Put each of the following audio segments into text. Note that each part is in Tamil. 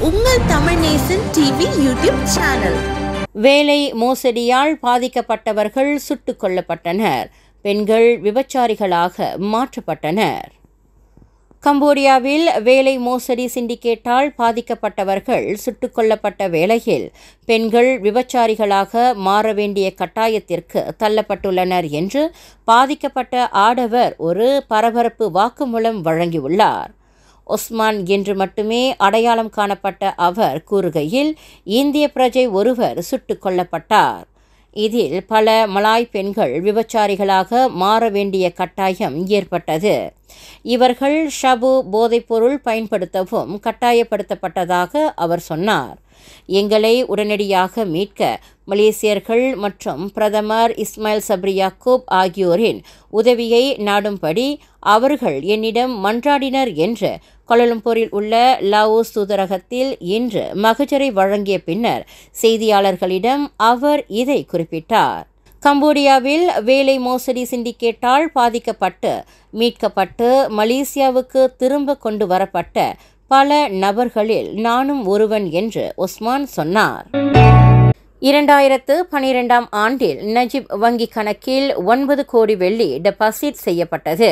உங்கள் Tamil Nesan TV YouTube channel வேலை மோசடியால் பாதிக்கப்பட்டவர்கள் சுட்டுக் கொல்லப்பட்டனர் பெண்கள் விபச்சாரிகளாக மாற்றப்பட்டனர் கம்போடியாவில் வேலை மோசடி சிண்டிகேட்டால் பாதிக்கப்பட்டவர்கள் சுட்டுக் கொல்லப்பட்ட வேளையில் பெண்கள் விபச்சாரிகளாக மாற வேண்டிய கட்டாயத்திற்கு தள்ளப்பட்டுள்ளனர் என்று பாதிக்கப்பட்ட ஆடவர் ஒரு பரபரப்பு வாக்குமூலம் வழங்கியுள்ளார் ஒஸ்மான் என்று மட்டுமே அடையாளம் காணப்பட்ட அவர் கூறுகையில் இந்திய பிரஜை ஒருவர் சுட்டுக் கொல்லப்பட்டார் இதில் பல மலாய் பெண்கள் விபச்சாரிகளாக மாற வேண்டிய கட்டாயம் ஏற்பட்டது இவர்கள் ஷபு போதைப்பொருள் பயன்படுத்தவும் கட்டாயப்படுத்தப்பட்டதாக அவர் சொன்னார் எங்களை உடனடியாக மீட்க மலேசியர்கள் மற்றும் பிரதமர் இஸ்மாயில் சப்ரி யாக்கூப் ஆகியோரின் உதவியை நாடும்படி அவர்கள் என்னிடம் மன்றாடினர் என்று கொலலம்பூரில் உள்ள லாவோஸ் தூதரகத்தில் இன்று மகஜரை வழங்கிய பின்னர் செய்தியாளர்களிடம் அவர் இதை குறிப்பிட்டார் கம்போடியாவில் வேலை மோசடி சிண்டிகேட்டால் பாதிக்கப்பட்டு மீட்கப்பட்டு மலேசியாவுக்கு திரும்ப கொண்டு வரப்பட்ட பல நபர்களில் நானும் ஒருவன் என்று ஒஸ்மான் சொன்னார் இரண்டாயிரத்து பனிரெண்டாம் ஆண்டில் நஜிப் வங்கி கணக்கில் ஒன்பது கோடி வெள்ளி டெபாசிட் செய்யப்பட்டது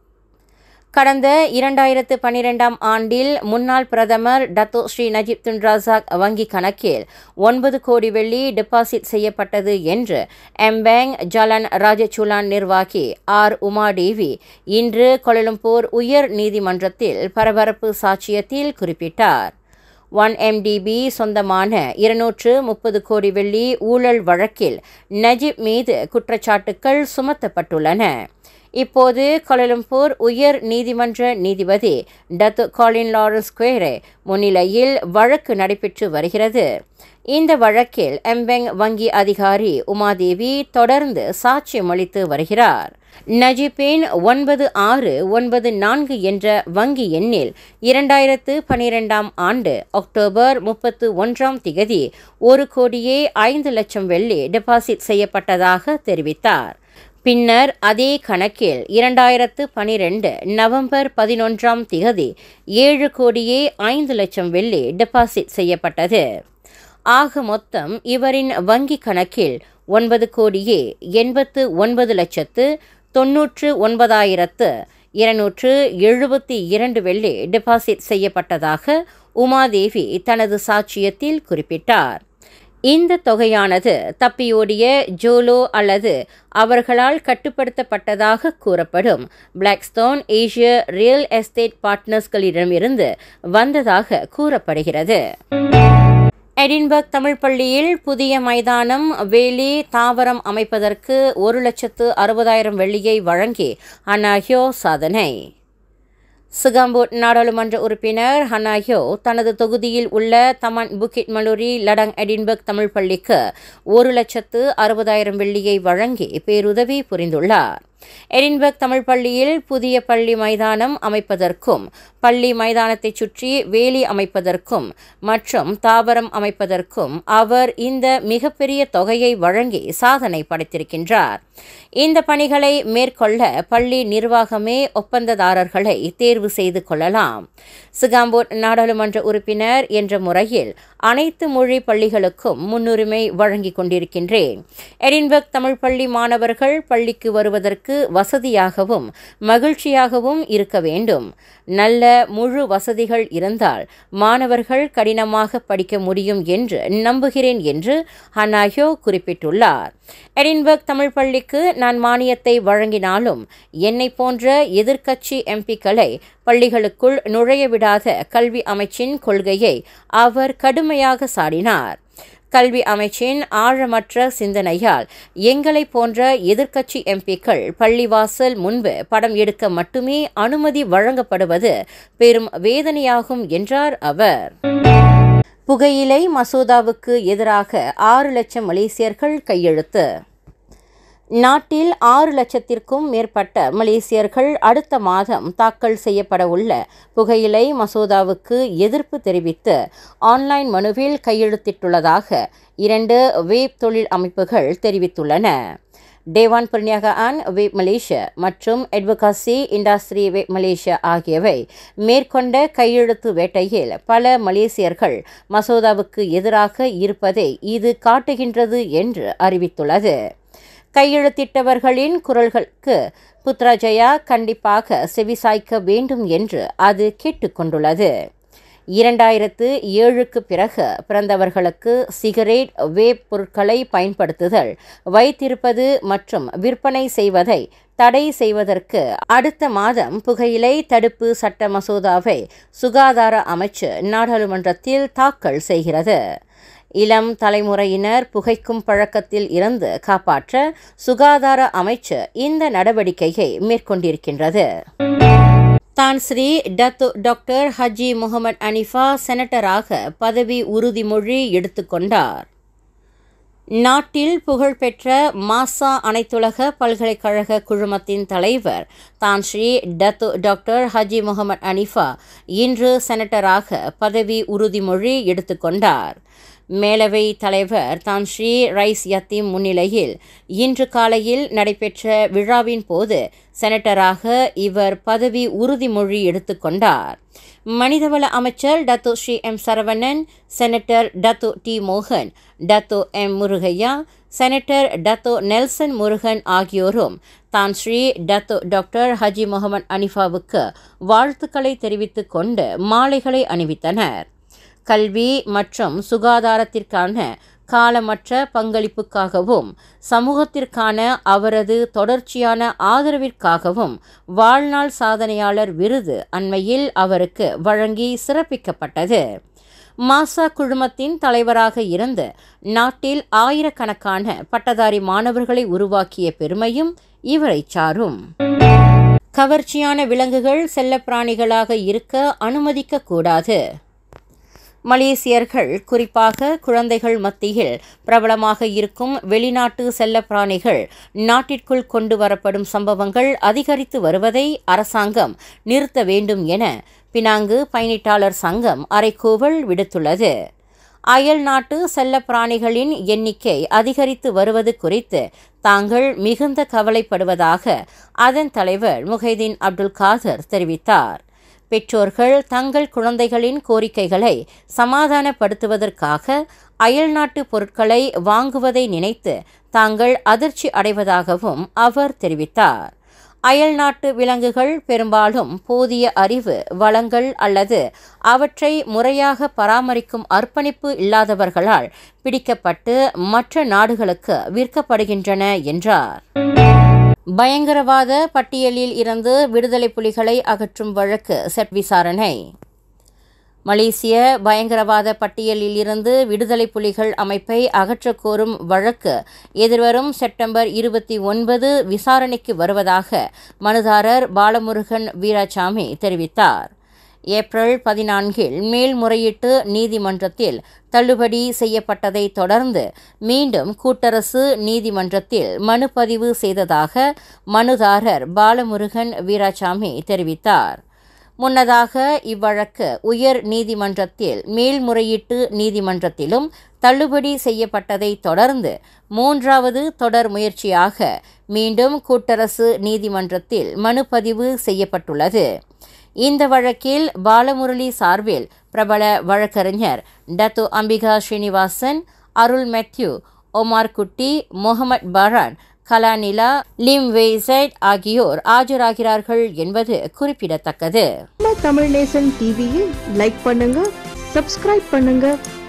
கடந்த இரண்டாயிரத்து பனிரெண்டாம் ஆண்டில் முன்னாள் பிரதமர் Dato Seri Najib Tun Razak வங்கி கணக்கில் ஒன்பது கோடி வெள்ளி டெபாசிட் செய்யப்பட்டது என்று எம்பேங் ஜலன் ராஜச்சுலான் நிர்வாகி ஆர் உமாதேவி இன்று கொலலம்பூர் உயர் நீதிமன்றத்தில் பரபரப்பு சாட்சியத்தில் குறிப்பிட்டார் ஒன் எம்டிபி சொந்தமான இருநூற்று முப்பது கோடி வெள்ளி ஊழல் வழக்கில் நஜீப் மீது குற்றச்சாட்டுக்கள் சுமத்தப்பட்டுள்ளன இப்போது கொலலம்பூர் உயர் நீதிமன்ற நீதிபதி டத்து காலின் லாரன்ஸ் குவேரே முன்னிலையில் வழக்கு நடைபெற்று வருகிறது இந்த வழக்கில் எம்பெங் வங்கி அதிகாரி உமாதேவி தொடர்ந்து சாட்சியம் அளித்து வருகிறார் நஜீப்பின் ஒன்பது ஆறு ஒன்பது நான்கு என்ற வங்கி எண்ணில் இரண்டாயிரத்து பனிரெண்டாம் ஆண்டு அக்டோபர் முப்பத்து ஒன்றாம் திகதி ஒரு கோடியே ஐந்து லட்சம் வெள்ளி டெபாசிட் செய்யப்பட்டதாக தெரிவித்தார் பின்னர் அதே கணக்கில் இரண்டாயிரத்து பனிரெண்டு நவம்பர் பதினொன்றாம் திகதி ஏழு கோடியே ஐந்து லட்சம் வெள்ளி டெபாசிட் செய்யப்பட்டது ஆக மொத்தம் இவரின் வங்கி கணக்கில் ஒன்பது கோடியே எண்பத்து ஒன்பது லட்சத்து தொன்னூற்று ஒன்பதாயிரத்து இருநூற்று எழுபத்தி இரண்டு வெள்ளி டெபாசிட் செய்யப்பட்டதாக உமாதேவி தனது சாட்சியத்தில் குறிப்பிட்டார் இந்த தொகையானது தப்பியோடிய ஜோலோ அல்லது அவர்களால் கட்டுப்படுத்தப்பட்டதாக கூறப்படும் பிளாக்ஸ்டோன் ஏசிய ரியல் எஸ்டேட் பார்ட்னர்ஸ்களிடமிருந்து வந்ததாக கூறப்படுகிறது எடின்பர்க் தமிழ் பள்ளியில் புதிய மைதானம் வேலி தாவரம் அமைப்பதற்கு ஒரு லட்சத்து அறுபதாயிரம் வெள்ளியை வழங்கி அனாஹியோ சாதனை சுகம்பூட் நாடாளுமன்ற உறுப்பினர் ஹனாயோ தனது தொகுதியில் உள்ள Taman Bukit Maluri Ladang Edinburgh Tamil பள்ளிக்கு ஒரு லட்சத்து அறுபதாயிரம் வெள்ளியை வழங்கி பேருதவி புரிந்துள்ளார் எடின்பர்க் தமிழ் பள்ளியில் புதிய பள்ளி மைதானம் அமைப்பதற்கும் பள்ளி மைதானத்தைச் சுற்றி வேலி அமைப்பதற்கும் மற்றும் தாவரம் அமைப்பதற்கும் அவர் இந்த மிகப்பெரிய தொகையை வழங்கி சாதனை படைத்திருக்கின்றார் இந்த பணிகளை மேற்கொள்ள பள்ளி நிர்வாகமே ஒப்பந்ததாரர்களை தேர்வு செய்து கொள்ளலாம் சிகாம்போட் நாடாளுமன்ற உறுப்பினர் என்ற முறையில் அனைத்து மொழி பள்ளிகளுக்கும் முன்னுரிமை வழங்கிக் கொண்டிருக்கின்றேன் எடின்பர்க் தமிழ் பள்ளி மாணவர்கள் பள்ளிக்கு வருவதற்கு வசதியாகவும் மகிழ்ச்சியாகவும் இருக்க வேண்டும் நல்ல முழு வசதிகள் இருந்தால் மாணவர்கள் கடினமாக படிக்க முடியும் என்று நம்புகிறேன் என்று ஹனாயோ குறிப்பிட்டுள்ளார் எடின்பர்க் தமிழ் பள்ளிக்கு நான் மானியத்தை வழங்கினாலும் என்னை போன்ற எதிர்க்கட்சி எம்பிக்களை பள்ளிகளுக்குள் நுழைய விடாத கல்வி அமைச்சின் கொள்கையை அவர் கடுமையாக சாடினார் கல்வி அமைச்சின் ஆழமற்ற சிந்தனையால் எங்களை போன்ற எதிர்க்கட்சி எம்பிக்கள் பள்ளிவாசல் முன்பு படம் எடுக்க மட்டுமே அனுமதி வழங்கப்படுவது பெரும் வேதனையாகும் என்றார் அவர் புகையிலை மசோதாவுக்கு எதிராக ஆறு லட்சம் மலேசியர்கள் கையெழுத்து நாட்டில் ஆறு லட்சத்திற்கும் மேற்பட்ட மலேசியர்கள் அடுத்த மாதம் தாக்கல் செய்யப்பட உள்ள புகையிலை மசோதாவுக்கு எதிர்ப்பு தெரிவித்து ஆன்லைன் மனுவில் கையெழுத்திட்டுள்ளதாக இரண்டு வேப் தொழில் அமைப்புகள் தெரிவித்துள்ளன டேவான் பிரினியாகான் வெப் மலேசியா மற்றும் அட்வொகாசி இண்டஸ்ட்ரி வெப் மலேசியா ஆகியவை மேற்கொண்ட கையெழுத்து வேட்டையில் பல மலேசியர்கள் மசோதாவுக்கு எதிராக இருப்பதை இது காட்டுகின்றது என்று அறிவித்துள்ளது கையெழுத்திட்டவர்களின் குரல்களுக்கு புத்ராஜயா கண்டிப்பாக செவிசாய்க்க வேண்டும் என்று அது கேட்டுக்கொண்டுள்ளது இரண்டாயிரத்து ஏழுக்கு பிறகு பிறந்தவர்களுக்கு சிகரெட் வேப் பொருட்களை பயன்படுத்துதல் வைத்திருப்பது மற்றும் விற்பனை செய்வதை தடை செய்வதற்கு அடுத்த மாதம் புகையிலை தடுப்பு சட்ட மசோதாவை சுகாதார அமைச்சு நாடாளுமன்றத்தில் தாக்கல் செய்கிறது இளம் தலைமுறையினர் புகைக்கும் பழக்கத்தில் இருந்து காப்பாற்ற சுகாதார அமைச்சு இந்த நடவடிக்கையை மேற்கொண்டிருக்கின்றது Tan Sri Datuk doctor Haji Mohamed Anifah செனட்டராக பதவி உறுதிமொழி எடுத்துக்கொண்டார் நாட்டில் புகழ்பெற்ற மாசா அனைத்துலக பல்கலைக்கழக குழுமத்தின் தலைவர் Tan Sri Datuk doctor Haji Mohamed Anifah இன்று செனட்டராக பதவி உறுதிமொழி எடுத்துக்கொண்டார் மேலவை தலைவர் தான் ஸ்ரீ ரைஸ் யத்தீம் முன்னிலையில் இன்று காலையில் நடைபெற்ற விழாவின் போது செனட்டராக இவர் பதவி உறுதிமொழி எடுத்துக்கொண்டார் மனிதவள அமைச்சர் Datuk Seri M Saravanan senator Datuk T மோகன் Datuk M Murugaiah senator Datuk Nelson Murugan ஆகியோரும் Tan Sri Datuk doctor Haji Mohamed அனிஃபாவுக்கு வாழ்த்துக்களை தெரிவித்துக் கொண்டு மாலைகளை அணிவித்தனர் கல்வி மற்றும் சுகாதாரத்திற்கான காலமற்ற பங்களிப்புக்காகவும் சமூகத்திற்கான அவரது தொடர்ச்சியான ஆதரவிற்காகவும் வாழ்நாள் சாதனையாளர் விருது அண்மையில் அவருக்கு வழங்கி சிறப்பிக்கப்பட்டது மாசா குழுமத்தின் தலைவராக இருந்து நாட்டில் ஆயிரக்கணக்கான பட்டதாரி மாணவர்களை உருவாக்கிய பெருமையும் இவரை சாரும் கவர்ச்சியான விலங்குகள் செல்லப்பிராணிகளாக இருக்க அனுமதிக்க கூடாது மலேசியர்கள் குறிப்பாக குழந்தைகள் மத்தியில் பிரபலமாக இருக்கும் வெளிநாட்டு செல்லப்பிராணிகள் நாட்டிற்குள் கொண்டு வரப்படும் சம்பவங்கள் அதிகரித்து வருவதை அரசாங்கம் நிறுத்த வேண்டும் என பினாங்கு பயணிட்டாளர் சங்கம் அறைகூவல் விடுத்துள்ளது அயல் நாட்டு செல்லப்பிராணிகளின் எண்ணிக்கை அதிகரித்து வருவது குறித்து தாங்கள் மிகுந்த கவலைப்படுவதாக அதன் தலைவர் முஹைதீன் அப்துல் காதர் தெரிவித்தார் பெற்றோர்கள் தங்கள் குழந்தைகளின் கோரிக்கைகளை சமாதானப்படுத்துவதற்காக அயல்நாட்டு பொருட்களை வாங்குவதை நினைத்து தாங்கள் அதிர்ச்சி அடைவதாகவும் அவர் தெரிவித்தார் அயல்நாட்டு விலங்குகள் பெரும்பாலும் போதிய அறிவு வளங்கள் அல்லது அவற்றை முறையாக பராமரிக்கும் அர்ப்பணிப்பு இல்லாதவர்களால் பிடிக்கப்பட்டு மற்ற நாடுகளுக்கு விற்கப்படுகின்றன என்றார் பயங்கரவாத பட்டியலில் இருந்து விடுதலை புலிகளை அகற்றும் வழக்கு செட் விசாரணை மலேசிய பயங்கரவாத பட்டியலில் இருந்து விடுதலை புலிகள் அமைப்பை அகற்றக் கோரும் வழக்கு எதிர்வரும் செப்டம்பர் இருபத்தி ஒன்பது விசாரணைக்கு வருவதாக மனுதாரர் பாலமுருகன் வீராசாமி தெரிவித்தார் ஏப்ரல் பதினான்கில் மேல்முறையீட்டு நீதிமன்றத்தில் தள்ளுபடி செய்யப்பட்டதை தொடர்ந்து மீண்டும் கூட்டரசு நீதிமன்றத்தில் மனு பதிவு செய்ததாக மனுதாரர் பாலமுருகன் வீராசாமி தெரிவித்தார் முன்னதாக இவ்வழக்கு உயர் நீதிமன்றத்தில் மேல்முறையீட்டு நீதிமன்றத்திலும் தள்ளுபடி செய்யப்பட்டதை தொடர்ந்து மூன்றாவது தொடர் முயற்சியாக மீண்டும் கூட்டரசு நீதிமன்றத்தில் மனுப்பதிவு செய்யப்பட்டுள்ளது இந்த வழக்கில் பாலமுரளி சார்பில் பிரபல வழக்கறிஞர் டத்து அம்பிகா ஸ்ரீனிவாசன் அருள் மேத்யூ ஒமார் குட்டி முகமது பரான் கலாநிலா லிம் வெய்சைட் ஆகியோர் ஆஜராகிறார்கள் என்பது குறிப்பிடத்தக்கது நம்ம தமிழ் நேசன் டிவியை லைக் பண்ணுங்க சப்ஸ்கிரைப் பண்ணுங்க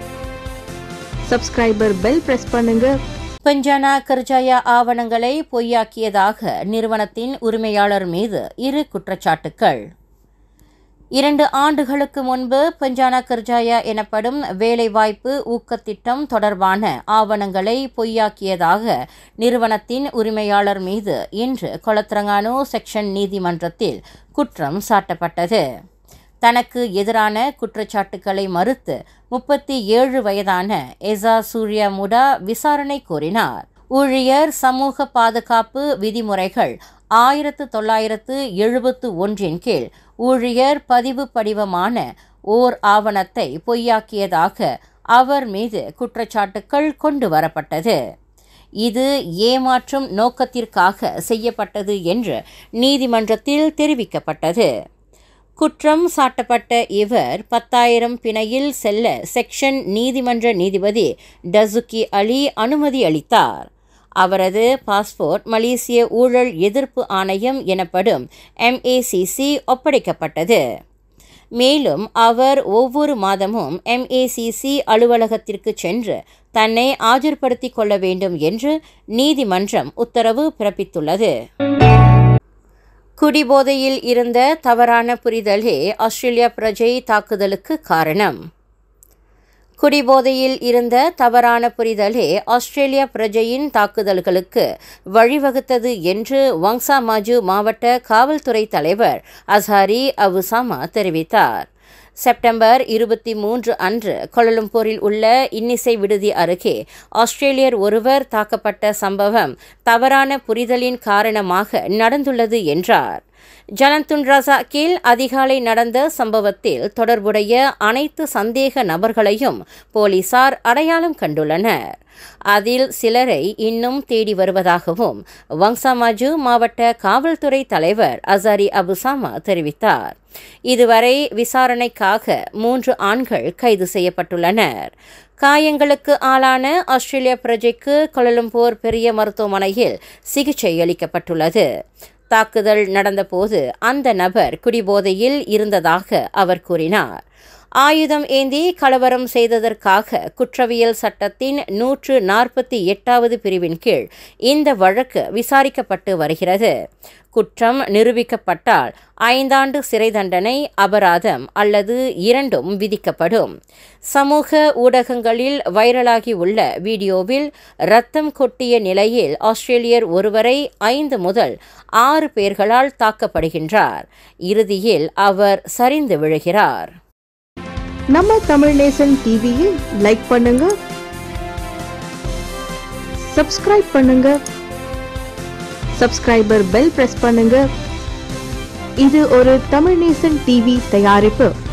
சப்ஸ்கிரைபர் பெல் பிரஸ் பண்ணுங்க பஞ்சானா கர்ஜாயா ஆவணங்களை பொய்யாக்கியதாக நிறுவனத்தின் உரிமையாளர் மீது இரு குற்றச்சாட்டுக்கள் இரண்டு ஆண்டுகளுக்கு முன்பு பஞ்சானா கர்ஜாயா எனப்படும் வேலைவாய்ப்பு ஊக்கத்திட்டம் தொடர்பான ஆவணங்களை பொய்யாக்கியதாக நிறுவனத்தின் உரிமையாளர் மீது இன்று கொளத்திரங்கானோ செக்ஷன் நீதிமன்றத்தில் குற்றம் சாட்டப்பட்டது தனக்கு எதிரான குற்றச்சாட்டுக்களை மறுத்து முப்பத்தி ஏழு வயதான எசா சூர்யா முடா விசாரணை கோரினார் ஊழியர் சமூக பாதுகாப்பு விதிமுறைகள் ஆயிரத்து தொள்ளாயிரத்து எழுபத்து ஒன்றின் கீழ் ஊழியர் பதிவு படிவமான ஓர் ஆவணத்தை பொய்யாக்கியதாக அவர் மீது குற்றச்சாட்டுக்கள் கொண்டு வரப்பட்டது இது ஏமாற்றும் நோக்கத்திற்காக செய்யப்பட்டது என்று நீதிமன்றத்தில் தெரிவிக்கப்பட்டது குற்றம் சாட்டப்பட்ட இவர் பத்தாயிரம் பிணையில் செல்ல செக்ஷன் நீதிமன்ற நீதிபதி டசுகி அலி அனுமதி அளித்தார் அவரது பாஸ்போர்ட் மலேசிய ஊழல் எதிர்ப்பு ஆணையம் எனப்படும் எம்ஏசிசி ஒப்படைக்கப்பட்டது மேலும் அவர் ஒவ்வொரு மாதமும் எம்ஏசிசி அலுவலகத்திற்கு சென்று தன்னை ஆஜர்படுத்திக் கொள்ள வேண்டும் என்று நீதிமன்றம் உத்தரவு பிறப்பித்துள்ளது குடிபோதையில் இருந்த தவறான புரிதலே ஆஸ்திரேலியா பிரஜை தாக்குதலுக்கு காரணம் குடிபோதையில் இருந்த தவறான புரிதலே ஆஸ்திரேலியா பிரஜையின் தாக்குதல்களுக்கு வழிவகுத்தது என்று வங்சா மாஜு மாவட்ட காவல்துறை தலைவர் அசாரி அவுசாமா தெரிவித்தார் செப்டம்பர் இருபத்தி மூன்று அன்று கொலலும்பூரில் உள்ள இன்னிசை விடுதி அருகே ஆஸ்திரேலியர் ஒருவர் தாக்கப்பட்ட சம்பவம் தவறான புரிதலின் காரணமாக நடந்துள்ளது என்றார் ஜலந்துன் ரசாக்கில் அதிகாலை நடந்த சம்பவத்தில் தொடர்புடைய அனைத்து சந்தேக நபர்களையும் போலீசார் அடையாளம் கண்டுள்ளனர் அதில் சிலரை இன்னும் தேடி வருவதாகவும் வங்சாமாஜு மாவட்ட காவல்துறை தலைவர் அசாரி அபுசாமா தெரிவித்தார் இதுவரை விசாரணைக்காக மூன்று ஆண்கள் கைது செய்யப்பட்டுள்ளனர் காயங்களுக்கு ஆளான ஆஸ்திரேலிய பிரஜைக்கு கொலலும்பூர் பெரிய மருத்துவமனையில் சிகிச்சை அளிக்கப்பட்டுள்ளது தாக்குதல் நடந்தபோது அந்த நபர் குடிபோதையில் இருந்ததாக அவர் கூறினார் ஆயுதம் ஏந்தி கலவரம் செய்ததற்காக குற்றவியல் சட்டத்தின் நூற்று நாற்பத்தி எட்டாவது பிரிவின் கீழ் இந்த வழக்கு விசாரிக்கப்பட்டு வருகிறது குற்றம் நிரூபிக்கப்பட்டால் ஐந்தாண்டு சிறை தண்டனை அபராதம் அல்லது இரண்டும் விதிக்கப்படும் சமூக ஊடகங்களில் வைரலாகி உள்ள வீடியோவில் ரத்தம் கொட்டிய நிலையில் ஆஸ்திரேலியர் ஒருவரை ஐந்து முதல் ஆறு பேர்களால் தாக்கப்படுகின்றார் இறுதியில் அவர் சரிந்து விழுகிறார் நம்ம தமிழ் நேசன் டிவியை லைக் பண்ணுங்க சப்ஸ்கிரைப் பண்ணுங்க சப்ஸ்கிரைபர் பெல் பிரஸ் பண்ணுங்க இது ஒரு தமிழ் நேசன் டிவி தயாரிப்பு